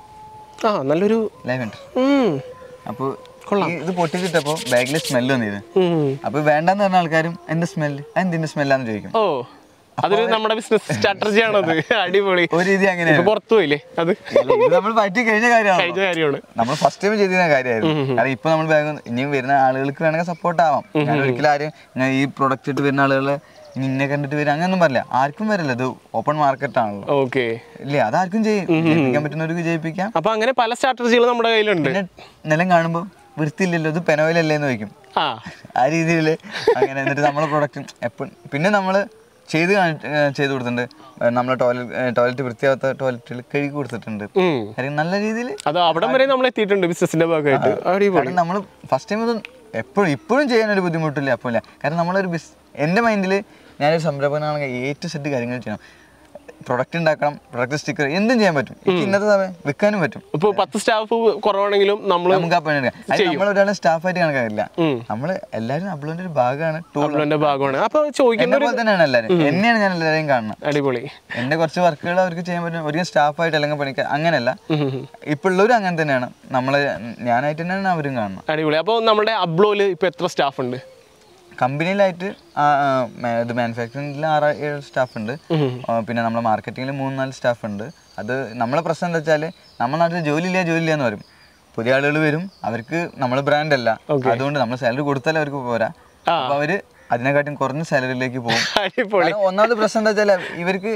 ആ നല്ലൊരു ലെവൻഡർ ഉം. അപ്പോൾ ഇത് പൊട്ടിച്ചിട്ടപ്പോൾ ബാഗിൽ സ്മെല്ല് വന്നിത് ഉം. അപ്പോൾ വേണ്ടെന്ന് പറഞ്ഞ ആൾക്കാരും എൻ്റെ സ്മെല്ല് എന്തിൻ്റെ സ്മെല്ലാന്ന് ചോദിക്കും ഓ അതൊരു നമ്മുടെ ബിസിനസ് സ്ട്രാറ്റജി ആണത് അടിപൊളി ഒരു രീതി ഇപ്പൊ അങ്ങനെയാണ് പുറത്തു പോയില്ലേ അത് ഇത് നമ്മൾ പറ്റി കഴിഞ്ഞ കാര്യമാണ് കഴിഞ്ഞ കാര്യമാണ് നമ്മൾ ഫസ്റ്റ് ടൈം ചെയ്തിരുന്ന കാര്യമായിരുന്നു കാരണം ഇപ്പൊ നമ്മൾ ബാഗ് ഇനിയും വരുന്ന ആളുകൾക്ക് വേണമെങ്കിൽ സപ്പോർട്ട് ആവാം ഞാൻ ഒരിക്കലും ആരും ഞാൻ ഈ പ്രൊഡക്റ്റ് ഇട്ട് വരുന്ന ആളുകളെ ഇനി ഇന്നെ കണ്ടിട്ട് വരും അങ്ങനെയൊന്നും പറയില്ല ആർക്കും വരില്ല ഇത് ഓപ്പൺ മാർക്കറ്റ് ആണല്ലോ ഓക്കെ ഇല്ലേ അതാർക്കും ചെയ്യും ജയിപ്പിക്കാൻ പറ്റുന്നവർക്ക് ജയിപ്പിക്കാം അപ്പൊ അങ്ങനെ പല സ്ട്രാറ്റജികളും നമ്മുടെ കയ്യിലുണ്ട് പിന്നെ നിലം കാണുമ്പോൾ വൃത്തിയില്ലല്ലോ ഇത് പെനോയിലല്ലേ എന്ന് ചോദിക്കും ആ ആ രീതിയിൽ അങ്ങനെ എന്നിട്ട് നമ്മളെ പ്രൊഡക്റ്റ് എപ്പോഴും പിന്നെ നമ്മൾ ചെയ്ത് കാണി- ഏർ ചെയ്ത് കൊടുത്തിട്ടുണ്ട് നമ്മളെ ടോയ്ലറ്റ് ടോയ്ലറ്റ് വൃത്തിയാവാത്ത ടോയ്ലറ്റിൽ കഴുകി കൊടുത്തിട്ടുണ്ട് ഉം. കാര്യം നല്ല രീതിയിൽ അത് അവിടം വരെ നമ്മൾ എത്തിയിട്ടുണ്ട് ബിസിനസിന്റെ ഭാഗമായിട്ട് അടിപൊളി കാരണം നമ്മൾ ഫസ്റ്റ് ടൈം ഇത് എപ്പോഴും ഇപ്പോഴും ചെയ്യാൻ ഒരു ബുദ്ധിമുട്ടില്ല അപ്പോൾ ഇല്ല കാരണം നമ്മളൊരു ബിസ് എൻ്റെ മൈൻഡിൽ ഞാനൊരു സംരംഭകനാണെങ്കിൽ ഏറ്റവും സെറ്റ് കാര്യങ്ങൾ ചെയ്യണം പ്രൊഡക്റ്റ് ഉണ്ടാക്കണം പ്രൊഡക്റ്റ് സ്റ്റിക്കർ എന്തും ചെയ്യാൻ പറ്റും എനിക്ക് ഇന്നത്തെ സമയം വിൽക്കാനും പറ്റും ഇപ്പൊ പത്ത് സ്റ്റാഫ് കുറവാണെങ്കിലും നമ്മൾ നമുക്ക് ആ പണി എടുക്കാം അത് നമ്മൾ ഒരാളെ സ്റ്റാഫായിട്ട് കണക്കാക്കില്ല ഉം. നമ്മൾ എല്ലാവരും അപ്ലോഡിന്റെ ഒരു ഭാഗമാണ് ടൂൾ അബ്ലോന്റെ ഭാഗമാണ് അപ്പൊ ചോദിക്കുന്ന എന്നെ പോലെ തന്നെയാണ് എല്ലാവരും എന്നെയാണ് ഞാൻ എല്ലാവരെയും കാണുന്നത് അടിപൊളി എന്റെ കുറച്ച് വർക്കുകൾ അവർക്ക് ചെയ്യാൻ പറ്റും ഒരിക്കലും സ്റ്റാഫായിട്ട് അല്ലെങ്കിൽ പണിക്കാൻ അങ്ങനെയല്ല ഉം, ഉം, ഉം. ഇപ്പൊ ഉള്ളവരും അങ്ങനെ തന്നെയാണ് നമ്മളെ ഞാനായിട്ട് തന്നെയാണ് അവരും കാണുന്നത് അടിപൊളി അപ്പോൾ നമ്മുടെ അബ്ലോയില് ഇപ്പൊ എത്ര സ്റ്റാഫ് ഉണ്ട് കമ്പനിയിലായിട്ട് ആ, ആ, മേ- ഇത് മാനുഫാക്ചറിംഗിൽ ആറ് ഏഴ് സ്റ്റാഫ് ഉണ്ട് ആ, പിന്നെ നമ്മളെ മാർക്കറ്റിംഗിൽ മൂന്ന് നാല് സ്റ്റാഫ് ഉണ്ട് അത് നമ്മളെ പ്രശ്നം എന്താ വെച്ചാൽ നമ്മുടെ നാട്ടിൽ ജോലി ഇല്ല ജോലി ഇല്ല എന്ന് പറയും പുതിയ ആളുകൾ വരും അവർക്ക് നമ്മൾ ബ്രാൻഡ് അല്ല അതുകൊണ്ട് നമ്മൾ സാലറി കൊടുത്താൽ അവർക്ക് പോരാ അപ്പൊ അവര് അതിനെക്കാട്ടും കുറഞ്ഞ സാലറിയിലേക്ക് പോകും അടിപൊളി കാരണം ഒന്നാമത് പ്രശ്നം എന്താ വെച്ചാൽ ഇവർക്ക്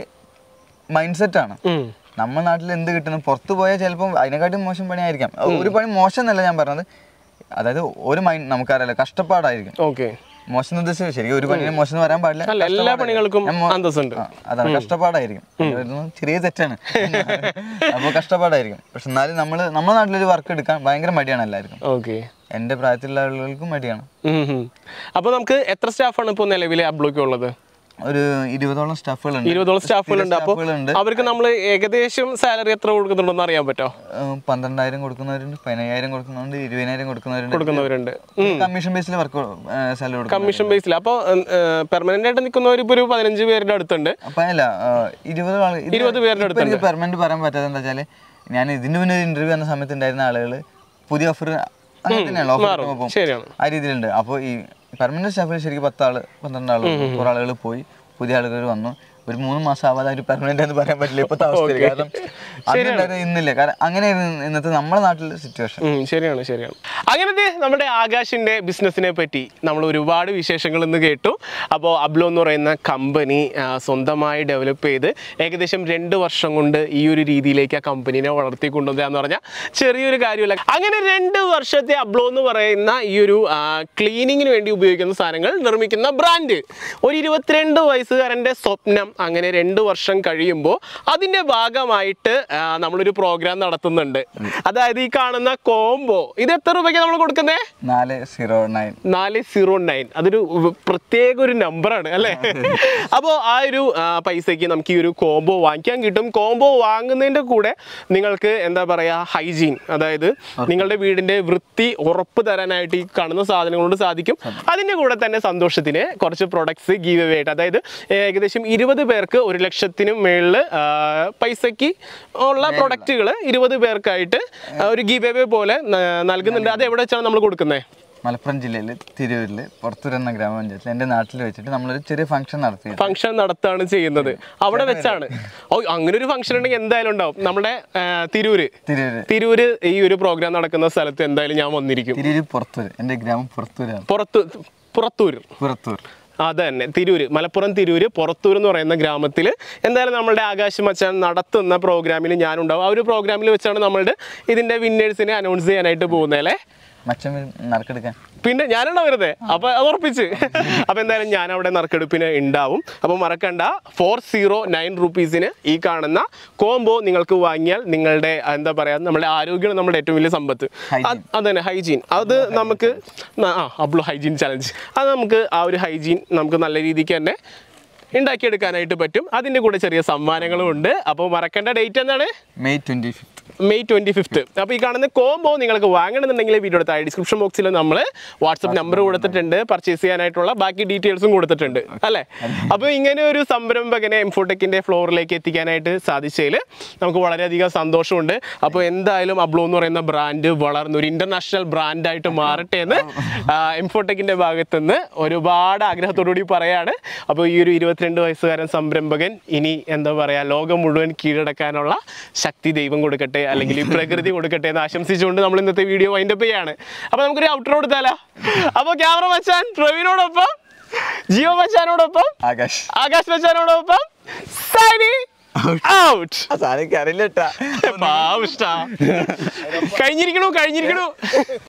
മൈൻഡ് സെറ്റ് ആണ് ഉം. നമ്മുടെ നാട്ടിൽ എന്ത് കിട്ടണം പുറത്ത് പോയാൽ ചിലപ്പോൾ അതിനെക്കാട്ടും മോശം പണിയായിരിക്കാം ഒരു പണി മോശം എന്നല്ല ഞാൻ പറഞ്ഞത് അതായത് ഒരു മൈൻഡ് നമുക്കറിയാലോ കഷ്ടപ്പാടായിരിക്കും ഓക്കെ മോശം എന്ന് ഉദ്ദേശിച്ചത് ശരിക്കും ഒരു പണിയെ മോശം എന്ന് പറയാൻ പാടില്ല അല്ല എല്ലാ കഷ്ടപ്പാടായിരിക്കും. പണികൾക്കും ഞാൻ മോ- അന്തസ്സുണ്ട് ആ, അതാണ് കഷ്ടപ്പാടായിരിക്കും ഇതൊന്നും ചെറിയ തെറ്റാണ് അപ്പോൾ കഷ്ടപ്പാടായിരിക്കും പക്ഷെ എന്നാലും നമ്മൾ നമ്മുടെ നാട്ടിലൊരു വർക്ക് എടുക്കാൻ ഭയങ്കര മടിയാണ് എല്ലാവർക്കും ഓക്കെ എൻ്റെ പ്രായത്തിലുള്ള ആളുകൾക്കും മടിയാണ് അപ്പോൾ നമുക്ക് എത്ര സ്റ്റാഫാണ് ഇപ്പോൾ നിലവിൽ അബ്ലോയ്ക്ക് ഉള്ളത് ഒരു ഇരുപതോളം സ്റ്റാഫുകളുണ്ട് ഇരുപതോളം സ്റ്റാഫുകളുണ്ട് അപ്പോൾ സ്റ്റാഫുകളുണ്ട് അവർക്ക് നമ്മൾ ഏകദേശം സാലറി എത്ര കൊടുക്കുന്നുണ്ടെന്ന് അറിയാൻ പറ്റോ ഏഹ് പന്ത്രണ്ടായിരം കൊടുക്കുന്നവരുണ്ട് പതിനയ്യായിരം കൊടുക്കുന്നവരുണ്ട് ഇരുപതിനായിരം കൊടുക്കുന്നവരുണ്ട് കൊടുക്കുന്നവരുണ്ട് കമ്മീഷൻ ബേസിൽ വർക്ക് സാലറി കൊടുക്കും കമ്മീഷൻ ബേസിൽ അപ്പോൾ പെർമനന്റ് ആയിട്ട് നിൽക്കുന്നവർ ഇപ്പോൾ ഒരു പതിനഞ്ച് പേരുടെ അടുത്തുണ്ട് അപ്പൊ അല്ല ആ, ഇരുപത് ആൾ ഇത് ഇരുപത് പേരുടെ ഇപ്പൊ എനിക്ക് പെർമനന്റ് പറയാൻ പറ്റാത്ത എന്താ വെച്ചാല് ഞാൻ ഇതിന് മുന്നേ ഇന്റർവ്യൂ വന്ന സമയത്ത് ഉണ്ടായിരുന്ന ആളുകൾ പുതിയ ഓഫർ അങ്ങനെ തന്നെയല്ലോ ഓഫർ മാറും കിട്ടുമ്പോൾ ശരിയാണ് ആ രീതിയിലുണ്ട് അപ്പോൾ ഈ പെർമനന്റ് സ്റ്റാഫിൽ ശരിക്കും പത്താള് പന്ത്രണ്ട് ആള് കുറെ ആളുകൾ പോയി പുതിയ ആളുകൾ വന്നു ഒരു മൂന്ന് മാസം ആവാതെ ഒരു പെർമനന്റ് എന്ന് പറയാൻ പറ്റില്ല ഇപ്പോഴത്തെ അവസ്ഥയിൽ കാരണം അതുണ്ടായിരുന്നു ഇന്നില്ല കാരണം അങ്ങനെയായിരുന്നു ഇന്നത്തെ നമ്മുടെ നാട്ടിലെ സിറ്റുവേഷൻ ഉം, ശരിയാണ് ശരിയാണ് അങ്ങനത്തെ നമ്മുടെ ആകാശിന്റെ ബിസിനസ്സിനെ പറ്റി നമ്മൾ ഒരുപാട് വിശേഷങ്ങൾ ഇന്ന് കേട്ടു അപ്പോൾ അബ്ലോ എന്ന് പറയുന്ന കമ്പനി സ്വന്തമായി ഡെവലപ്പ് ചെയ്ത് ഏകദേശം രണ്ട് വർഷം കൊണ്ട് ഈ ഒരു രീതിയിലേക്ക് ആ കമ്പനീനെ വളർത്തി കൊണ്ടുവരിക പറഞ്ഞാൽ ചെറിയൊരു കാര്യമില്ല അങ്ങനെ രണ്ട് വർഷത്തെ അബ്ലോ എന്ന് പറയുന്ന ഈ ഒരു ക്ലീനിങ്ങിന് വേണ്ടി ഉപയോഗിക്കുന്ന സാധനങ്ങൾ നിർമ്മിക്കുന്ന ബ്രാൻഡ് ഒരു ഇരുപത്തിരണ്ട് വയസ്സുകാരൻ്റെ സ്വപ്നം അങ്ങനെ രണ്ട് വർഷം കഴിയുമ്പോൾ അതിൻ്റെ ഭാഗമായിട്ട് ആ, നമ്മളൊരു പ്രോഗ്രാം നടത്തുന്നുണ്ട് അതായത് ഈ കാണുന്ന കോംബോ ഇത് എത്ര രൂപയ്ക്ക് നമ്മൾ കൊടുക്കുന്നത് നാല് സീറോ നയൻ നാല് സീറോ നയൻ അതൊരു വ- പ്രത്യേക ഒരു നമ്പറാണ് അല്ലേ അപ്പോൾ ആ ഒരു ആ, പൈസയ്ക്ക് നമുക്ക് ഈ ഒരു കോംബോ വാങ്ങിക്കാൻ കിട്ടും കോംബോ വാങ്ങുന്നതിൻ്റെ കൂടെ നിങ്ങൾക്ക് എന്താ പറയുക ഹൈജീൻ അതായത് നിങ്ങളുടെ വീടിൻ്റെ വൃത്തി ഉറപ്പ് തരാനായിട്ട് ഈ കാണുന്ന സാധനങ്ങൾ കൊണ്ട് സാധിക്കും അതിൻ്റെ കൂടെ തന്നെ സന്തോഷത്തിന് കുറച്ച് പ്രൊഡക്ട്സ് ഗീവ് അവേ ആയിട്ട് അതായത് ഏകദേശം ഇരുപത് പേർക്ക് ഒരു ലക്ഷത്തിന് മേളിൽ പൈസയ്ക്ക് ഉള്ള പ്രൊഡക്റ്റുകൾ ഇരുപത് പേർക്കായിട്ട് ആ, ഒരു ഗീവ് അവേ പോലെ ന- നൽകുന്നുണ്ട് അത് എവിടെ വെച്ചാണ് നമ്മൾ കൊടുക്കുന്നത് മലപ്പുറം ജില്ലയിൽ തിരൂരിൽ പുറത്തൂർ എന്ന ഗ്രാമപഞ്ചായത്തിൽ എൻ്റെ നാട്ടിൽ വെച്ചിട്ട് നമ്മളൊരു ചെറിയ ഫംഗ്ഷൻ നടത്തി ഫംഗ്ഷൻ നടത്താണ് ചെയ്യുന്നത് അവിടെ വെച്ചാണ് ഓ അങ്ങനെ ഒരു ഫംഗ്ഷൻ ഉണ്ടെങ്കിൽ എന്തായാലും ഉണ്ടാവും നമ്മുടെ ആ, തിരൂര് തിരൂര് തിരൂര് ഈ ഒരു പ്രോഗ്രാം നടക്കുന്ന സ്ഥലത്ത് എന്തായാലും ഞാൻ വന്നിരിക്കും തിരൂര് പുറത്തൂർ എൻ്റെ ഗ്രാമം പുറത്തൂരാണ് പുറത്ത് പുറത്തൂര് പുറത്തൂർ അത് തന്നെ തിരൂര് മലപ്പുറം തിരൂര് പുറത്തൂർ എന്ന് പറയുന്ന ഗ്രാമത്തിൽ എന്തായാലും നമ്മളുടെ ആകാശ് മച്ചാൻ നടത്തുന്ന പ്രോഗ്രാമിൽ ഞാനുണ്ടാവും ആ ഒരു പ്രോഗ്രാമിൽ വെച്ചാണ് നമ്മളുടെ ഇതിന്റെ വിന്നേഴ്സിനെ അനൗൺസ് ചെയ്യാനായിട്ട് പോകുന്നത് അല്ലേ മച്ചം നറുക്കെടുക്കാൻ പിന്നെ ഞാനാണ് വരുന്നത് അപ്പൊ അത് ഉറപ്പിച്ച് അപ്പൊ എന്തായാലും ഞാൻ അവിടെ നറുക്കെടുപ്പിന് ഉണ്ടാവും അപ്പൊ മറക്കണ്ട ഫോർ സീറോ നയൻ റുപ്പീസിന് ഈ കാണുന്ന കോംബോ നിങ്ങൾക്ക് വാങ്ങിയാൽ നിങ്ങളുടെ എന്താ പറയാ നമ്മുടെ ആരോഗ്യമാണ് നമ്മുടെ ഏറ്റവും വലിയ സമ്പത്ത് അത് അതന്നെ ഹൈജീൻ അത് നമുക്ക് ന- ആ അബ്ലോ ഹൈജീൻ ചലഞ്ച് അത് നമുക്ക് ആ ഒരു ഹൈജീൻ നമുക്ക് നല്ല രീതിക്ക് തന്നെ ഉണ്ടാക്കിയെടുക്കാനായിട്ട് പറ്റും അതിൻ്റെ കൂടെ ചെറിയ സമ്മാനങ്ങളും ഉണ്ട് അപ്പോൾ മറക്കേണ്ട ഡേറ്റ് എന്താണ് May twenty fifth May twenty fifth അപ്പോൾ ഈ കാണുന്ന കോംബോ നിങ്ങൾക്ക് വാങ്ങണമെന്നുണ്ടെങ്കിൽ വീഡിയോയുടെ താഴെ ഡിസ്ക്രിപ്ഷൻ ബോക്സിൽ നമ്മൾ വാട്സപ്പ് നമ്പർ കൊടുത്തിട്ടുണ്ട് പർച്ചേസ് ചെയ്യാനായിട്ടുള്ള ബാക്കി ഡീറ്റെയിൽസും കൊടുത്തിട്ടുണ്ട് അല്ലേ അപ്പോൾ ഇങ്ങനെ ഒരു സംരംഭകനെ എംഫോടെക്കിൻ്റെ ഫ്ലോറിലേക്ക് എത്തിക്കാനായിട്ട് സാധിച്ചതിൽ നമുക്ക് വളരെയധികം സന്തോഷമുണ്ട് അപ്പോൾ എന്തായാലും അബ്ലോ എന്ന് പറയുന്ന ബ്രാൻഡ് വളർന്ന് ഒരു ഇന്റർനാഷണൽ ബ്രാൻഡായിട്ട് മാറട്ടെ എന്ന് എംഫോടെക്കിൻ്റെ ഭാഗത്തുനിന്ന് ഒരുപാട് ആഗ്രഹത്തോടുകൂടി പറയാണ് അപ്പോൾ ഈ ഒരു ഇരുപത്തിരണ്ട് വയസ്സുകാരൻ സംരംഭകൻ ഇനി എന്താ പറയുക ലോകം മുഴുവൻ കീഴടക്കാനുള്ള ശക്തി ദൈവം കൊടുക്കട്ടെ അല്ലെങ്കിൽ ഈ പ്രകൃതി കൊടുക്കട്ടെ എന്ന് ആശംസിച്ചുകൊണ്ട് നമ്മൾ ഇന്നത്തെ വീഡിയോ വൈൻഡപ്പ് ചെയ്യാണ് അപ്പോൾ നമുക്കൊരു ഔട്ടർ കൊടുത്താലോ അപ്പോൾ ക്യാമറ മച്ചാൻ പ്രവീണോടൊപ്പം ജിയോ മച്ചാനോടൊപ്പം ആകാശ് ആകാശ് മച്ചാനോടൊപ്പം സൈനി ഔട്ട് ആ സാധനം അറിയില്ല കേട്ടാ പാവിഷ്ട കഴിഞ്ഞിരിക്കണു കഴിഞ്ഞിരിക്കണു